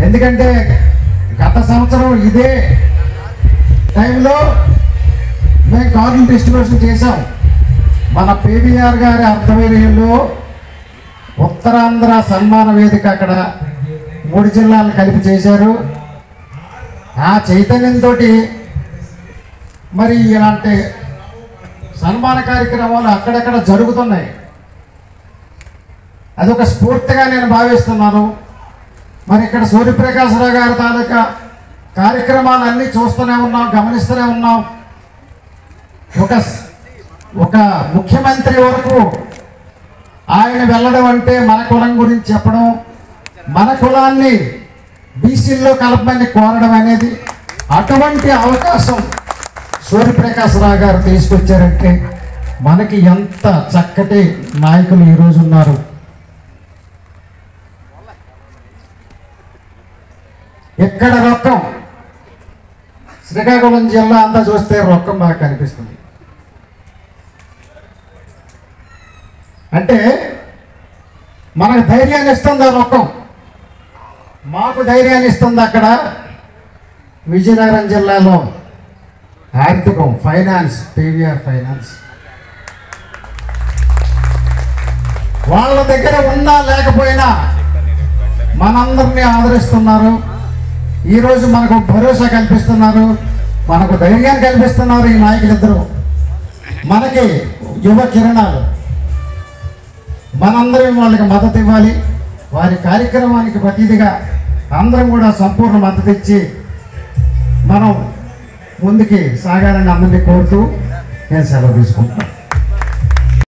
ఎందుకంటే గత సంవత్సరం ఇదే టైంలో మేము కార్డులు డిస్ట్రిబ్యూషన్ చేశాం మన పివిఆర్ గారి అర్థవేదిలో ఉత్తరాంధ్ర సన్మాన వేదిక అక్కడ మూడు జిల్లాలు కలిపి చేశారు ఆ చైతన్యంతో మరి ఇలాంటి సన్మాన కార్యక్రమాలు అక్కడక్కడ జరుగుతున్నాయి అదొక స్ఫూర్తిగా నేను భావిస్తున్నాను మరి ఇక్కడ సూర్యప్రకాశరావు గారి తాలూకా కార్యక్రమాలన్నీ చూస్తూనే ఉన్నాం గమనిస్తూనే ఉన్నాం ఒక స్- ఒక ముఖ్యమంత్రి వరకు ఆయన వెళ్ళడం అంటే మన కులం గురించి చెప్పడం మన కులాన్ని బీసీల్లో కలపమని కోరడం అనేది అటువంటి అవకాశం సూర్యప్రకాశరావు గారు తీసుకొచ్చారంటే మనకి ఎంత చక్కటి నాయకులు ఈరోజు ఉన్నారు ఎక్కడ రొక్కం శ్రీకాకుళం జిల్లా అంతా చూస్తే రొక్కం బాగా కనిపిస్తుంది అంటే మనకు ధైర్యాన్ని ఇస్తుంది ఆ రొక్కం మాకు ధైర్యాన్ని ఇస్తుంది అక్కడ విజయనగరం జిల్లాలో ఆర్థికం ఫైనాన్స్ పీవీఆర్ ఫైనాన్స్ వాళ్ళ దగ్గర ఉన్నా లేకపోయినా మనందరినీ ఆదరిస్తున్నారు ఈరోజు మనకు భరోసా కల్పిస్తున్నారు మనకు ధైర్యాన్ని కల్పిస్తున్నారు ఈ నాయకులిద్దరూ మనకి యువ కిరణాలు మనందరం వాళ్ళకి మద్దతు ఇవ్వాలి వారి కార్యక్రమానికి ప్రతిదిగా అందరం కూడా సంపూర్ణ మద్దతు ఇచ్చి మనం ముందుకి సాగాలని అందరినీ కోరుతూ నేను సెలవు తీసుకుంటాను